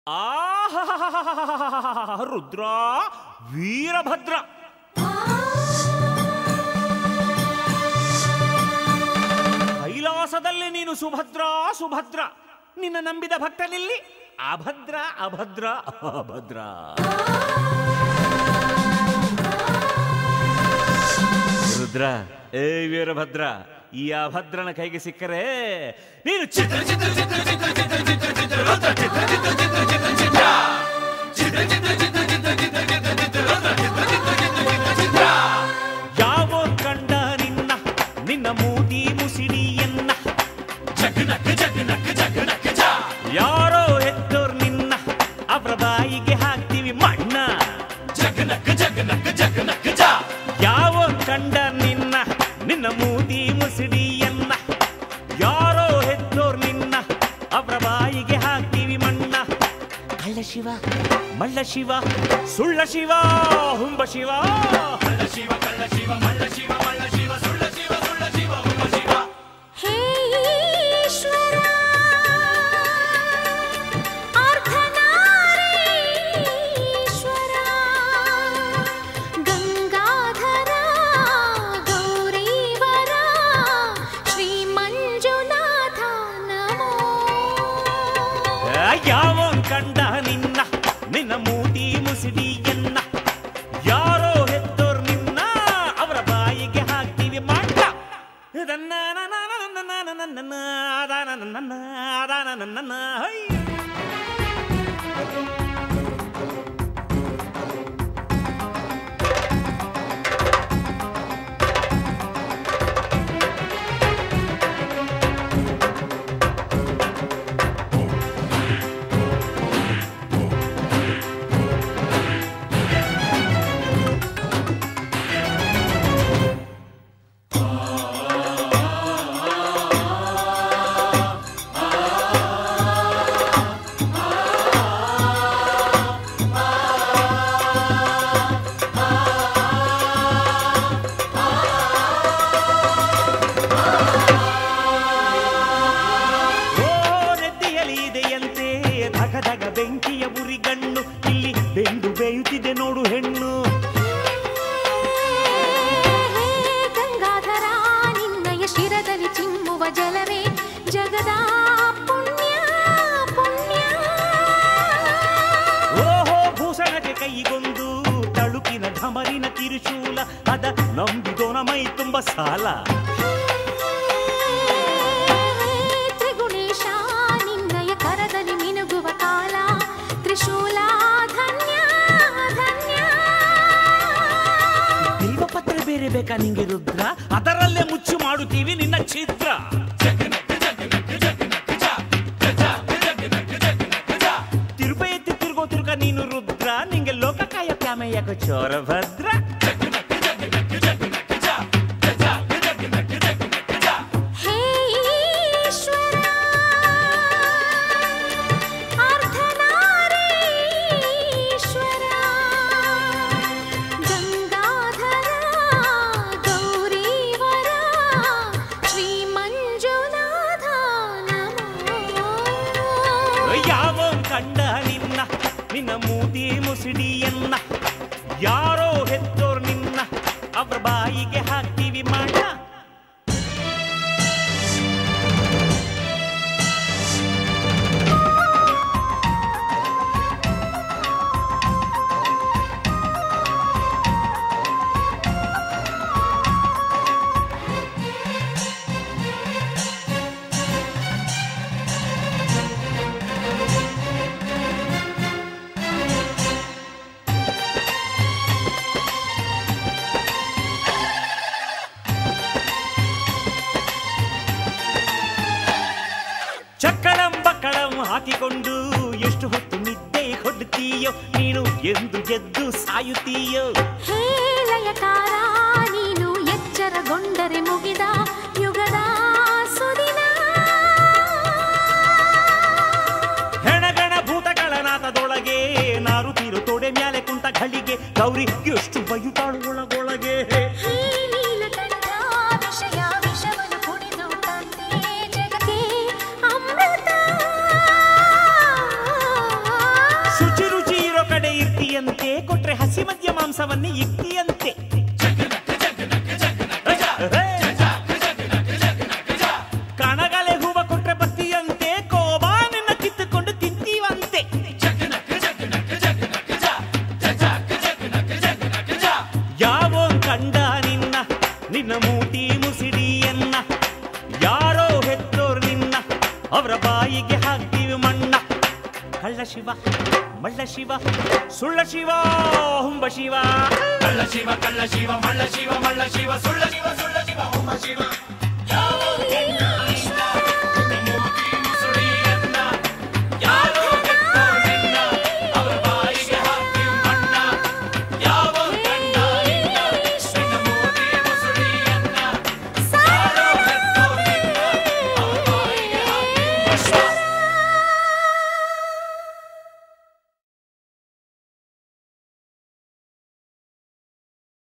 ಆಹಾ ರುದ್ರ ವೀರಭದ್ರ ಕೈಲಾಸದಲ್ಲಿ ನೀನು ಸುಭದ್ರ ಸುಭದ್ರ ನಿನ್ನ ನಂಬಿದ ಭಕ್ತನಿಲ್ಲಿ ಅಭದ್ರ ಅಭದ್ರ ಅಭದ್ರ ರುದ್ರ ಏ ವೀರಭದ್ರ ಈ ಅಭದ್ರನ ಕೈಗೆ ಸಿಕ್ಕರೆ ನೀನು ಚಿತ್ರ ಚಿತ್ರ ಚಿತ್ರ ಚಿತ್ರ ಚಿತ್ರ ಚಿತ್ರ ಚಿತ್ರ ರುದ್ರ ಚಿತ್ರ ಚಿತ್ರ ಚಿತ್ರ ಚಿತ್ರ ಚಿತ್ರ ಚಿತ್ರ ಚಿತ್ರ ಚಿತ್ರ ಚಿತ್ರ ಚಿತ್ರ ಚಿತ್ರ ಚಿತ್ರ ರುದ್ರ ಚಿತ್ರ ಚಿತ್ರ ಚಿತ್ರ ಚಿತ್ರ ಚಿತ್ರ ಯಾವ ಕಂಡ ನಿನ್ನ ನಿನ್ನ ಮೂತಿ ಮುಸಿಡಿಯನ್ನ ಜಗನಕ ಜಗನಕ ಜಗನಕ ಜ ಯಾರೋ ಹೆತ್ತೋರ್ ನಿನ್ನ ಅವರ ಬಾಯಿಗೆ ಹಾಕ್ತೀವಿ ಮಣ್ಣ ಜಗನಕ ಜಗನಕ ಜಗನಕ ಜ ಯಾವ ಕಂಡ ನಿನ್ನ ನಿನ್ನ ಮೂತಿ ಮುಸಿಡಿಯನ್ನ ಯಾರೋ ಹೆತ್ತೋರ್ ನಿನ್ನ ಅವರ ಬಾಯಿಗೆ ಹಾಕ್ತೀವಿ ಮಣ್ಣ ಕಳ್ಳ ಶಿವ ಮಳ್ಳ ಶಿವ ಸುಳ್ಳ ಶಿವ ಹುಂಬ ಶಿವ ಕಳ್ಳ ಶಿವ ಕಳ್ಳ ಶಿವ ಮಳ್ಳ ಶಿವ ಮಳ್ಳ ಶಿವ ಸುಳ್ಳ ಶಿವ ಸುಳ್ಳ ಶಿವ ಹುಂಬ ಶಿವ ಹೇ ಈಶ್ವರ ಅರ್ಧನಾರೀಶ್ವರ ಗಂಗಾಧರ ಗೌರೀವರ ಶ್ರೀ ಮಂಜುನಾಥ ನಮೋ ಯಾವ ಕಂಡ ನಿನ್ನ ನಿನ್ನ ಮೂತಿ ಮುಸಿಡಿಯನ್ನ ಯಾರೋ ಹೆತ್ತೋರ್ ನಿನ್ನ ಅವರ ಬಾಯಿಗೆ ಹಾಕ್ತೀವಿ ಮಾಡ ಇದನ್ನ ಹೈ ಓ ನೆತ್ತಿಯಲ್ಲಿ ಇದೆಯಂತೆ ಧಗ ಧಗ ಬೆಂಕಿಯ ಉರಿಗಣ್ಣು ಇಲ್ಲಿ ಬೆಂದು ಬೇಯುತ್ತಿದೆ ನೋಡು ಹೆಣ್ಣು ಗಂಗಾಧರ ನಿನ್ನಯ ಶಿರದಲ್ಲಿ ಚಿಮ್ಮುವ ಜಲವೇ ಜಗದ ಪುಣ್ಯ ಪುಣ್ಯ ಓಹೋ ಭೂಷಣಕ್ಕೆ ಕೈಗೊಂದು ತಳುಕಿನ ಢಮರಿನ ಕಿರುಶೂಲ ಅದ ನಂಬಿದೋನ ಮೈ ತುಂಬ ಸಾಲ ತ್ರಿಗುಣೇಶ ನಿನ್ನಯ ಕರದಲ್ಲಿ ಮಿನುಗುವ ಕಾಲ ತ್ರಿಶೂಲ ಧನ್ಯ ಧನ್ಯ ಬಿಲ್ವ ಪತ್ರ ಬೇರೆ ಬೇಕಾ ನಿಂಗೆ ರುದ್ರ ಅದರಲ್ಲೇ ಮುಚ್ಚು ಮಾಡುತ್ತೀವಿ ನಿನ್ನ ಚಿತ್ರ ತಿರುಪ ಎತ್ತಿ ತಿರುಗೋ ತಿರುಗ ನೀನು ರುದ್ರ ನಿಂಗೆ ಲೋಕಕಾಯ ಪ್ಯಾಮಯ್ಯಕ ಚೋರ ಭದ್ರ ಹೇ ಈಶ್ವರ ಅರ್ಧನಾರೀಶ್ವರ ಗಂಗಾಧರ ಗೌರೀವರ ಶ್ರೀ ಮಂಜುನಾಥ ನಮೋ ಯಾವ ಕಂಡ ನಿನ್ನ ನಿನ್ನ ಮೂತಿ ಮುಸಿಡಿಯನ್ನ ಯಾರೋ ಹೆತ್ತೋರ್ ನಿನ್ನ ಅವ್ರ ಬಾಯಿಗೆ ಹಾಕ್ತೀವಿ ಮಾಡ ಚಕ್ಕಳಂ ಬಕ್ಕಳಂ ಹಾಕಿಕೊಂಡು ಎಷ್ಟು ಹೊತ್ತು ನಿದ್ದೆ ಕೊಡ್ತೀಯೋ ನೀನು ಎಂದು ಎದ್ದು ಸಾಯುತ್ತೀಯೋ ಹೇ ಲಯಕಾರ ನೀನು ಎಚ್ಚರಗೊಂಡರೆ ಮುಗಿದ ಯುಗದ ಸುದಿನ ಹೆಣಗಣ ಭೂತಗಳ ನಾಥದೊಳಗೆ ನಾರುತ್ತಿರು ತೊಡೆ ಮ್ಯಾಲೆ ಕುಂತ ಘಳಿಗೆ ಗೌರಿ ಎಷ್ಟು ಬಯುತ್ತಾಳು ಒಳಗೊಳಗೆ ಹೇ ನೀಲಕಂಠ ವಿಷಯ ವಿಷವನ್ನು ಕುಡಿದು ತಂದೆ ಜಗಕ್ಕೆ ಅಮೃತ ಇರ್ತಿಯಂತೆ ಕೊಟ್ರೆ ಹಸಿ ಮದ್ಯ ಮಾಂಸವನ್ನೇ ಇಕ್ತಿಯಂತೆ ಕಣಗಲೆ ಹೂವ ಕೊಟ್ರೆ ಬತ್ತಿಯಂತೆ ಕೋಬಾನನ್ನ ಕಿತ್ತುಕೊಂಡು ತಿಂತೀವಂತೆ ಯಾವೋ ಕಂಡ ನಿನ್ನ ನಿನ್ನ ಮೂತಿ ಮುಸಿಡಿಯನ್ನ ಯಾರೋ ಹೆತ್ತೋರ್ ನಿನ್ನ ಅವರ ಬಾಯಿಗೆ ಹಾಕ್ತೀವಿ ಮಣ್ಣ ಕಳ್ಳ ಶಿವ ಮಳ್ಳ ಶಿವ ಸುಳ್ಳ ಶಿವ ಹುಂಬ ಶಿವ ಕಳ್ಳ ಶಿವ ಕಳ್ಳ ಶಿವ ಮಳ್ಳ ಶಿವ ಮಳ್ಳ ಶಿವ ಸುಳ್ಳ ಶಿವ ಸುಳ್ಳ ಶಿವ ಹೋಮ ಶಿವ